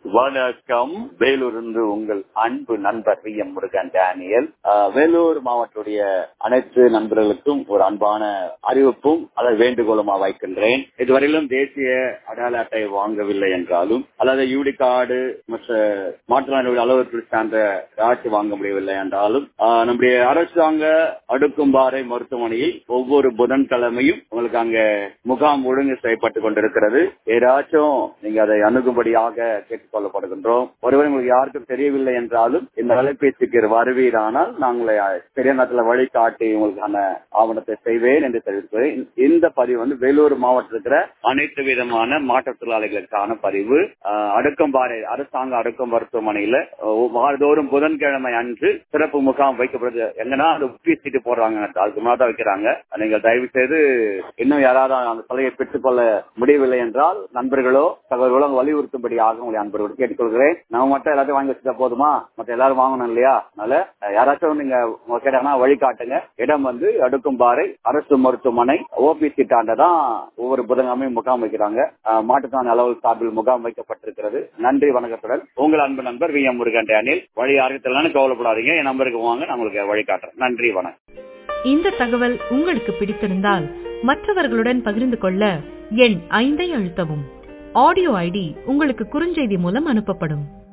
வணக்கம் வேலூரிலிருந்து உங்கள் அன்பு நண்பர் V M Murugan Daniel ah Vellore மாவட்டத்துடைய அனைத்து நண்பர்களுக்கும் ஒரு அன்பான அறிவிப்பும் அல்லது வேண்டுகோளுமா வைக்கின்றேன் இதுவரையிலும் தேசிய அடையாள அட்டை வாங்கவில்லை என்றாலும் அல்லது யூடி கார்டு மற்ற மாற்றுத்திறனாளி அளவுக்கு சார்ந்த ஆட்சி வாங்க முடியவில்லை என்றாலும் ஆஹ் நம்முடைய அரசாங்க அடுக்கும்பாறை மருத்துவமனையில் ஒவ்வொரு புதன்கிழமையும் உங்களுக்கு அங்க முகாம் ஒழுங்கு செய்யப்பட்டுக் கொண்டிருக்கிறது ஏதாச்சும் நீங்க அதை அணுகும்படியாக கேட்டுக் கொள்ளப்படுகின்றோம் ஒருவர் உங்களுக்கு யாருக்கும் தெரியவில்லை என்றாலும் இந்த அலைபேசிக்கு வருவீரானால் நாங்களை பெரிய நேரத்தில் வழிகாட்டி உங்களுக்கான ஆவணத்தை செய்வேன் என்று தெரிவிக்கிறேன் இந்த பதிவு வந்து வேலூர் மாவட்டத்தில் இருக்கிற அனைத்து விதமான மாற்றுத்திறனாளிகளுக்கான பதிவு ஆஹ் அடுக்கம்பாறை அரசாங்க அடுக்கம் மருத்துவமனையில அஹ் வாரந்தோறும் புதன்கிழமை அன்று சிறப்பு முகாம் வைக்கப்படுது எங்கன்னா அது உப்பி சீட்டு போடுறாங்க அதுக்கு முன்னாடி தான் வைக்கிறாங்க நீங்கள் தயவு செய்து இன்னும் யாராவது அந்த சலுகை பெற்றுக் கொள்ள முடியவில்லை என்றால் நண்பர்களோ சகோதரர்களோ வலியுறுத்தும்படியாக உங்களை அன்பர்களோடு கேட்டுக்கொள்கிறேன் நம்ம மட்டும் எல்லாத்தையும் வாங்கி வச்சுட்டா போதுமா மத்த எல்லாரும் வாங்கணும் இல்லையா அதனால அஹ், யாராச்சும் நீங்க உங்க கேட்டாங்கன்னா வழிகாட்டுங்க இடம் வந்து அடுக்கும்பாறை அரசு மருத்துவமனை ஓபி சீட்டாண்ட தான் ஒவ்வொரு புதன்கிழமையும் முகாம் வைக்கிறாங்க அஹ், மாட்டுத்தான அளவு சார்பில் முகாம் வைக்கப்பட்டிருக்கிறது நன்றி வணக்கத்துடன் உங்கள் அன்பு நண்பர் வி எம் முருகன் டேனியல் வழி யாருக்கு கவலைப்படாதீங்க என் நம்பருக்கு வாங்க நான் உங்களுக்கு வழிகாட்டுறேன் நன்றி வணக்கம் இந்த தகவல் உங்களுக்கு பிடித்திருந்தால் மற்றவர்களுடன் பகிர்ந்து கொள்ள எண் ஐந்தை அழுத்தவும் ஆடியோ ஐடி உங்களுக்கு குறுஞ்செய்தி மூலம் அனுப்பப்படும்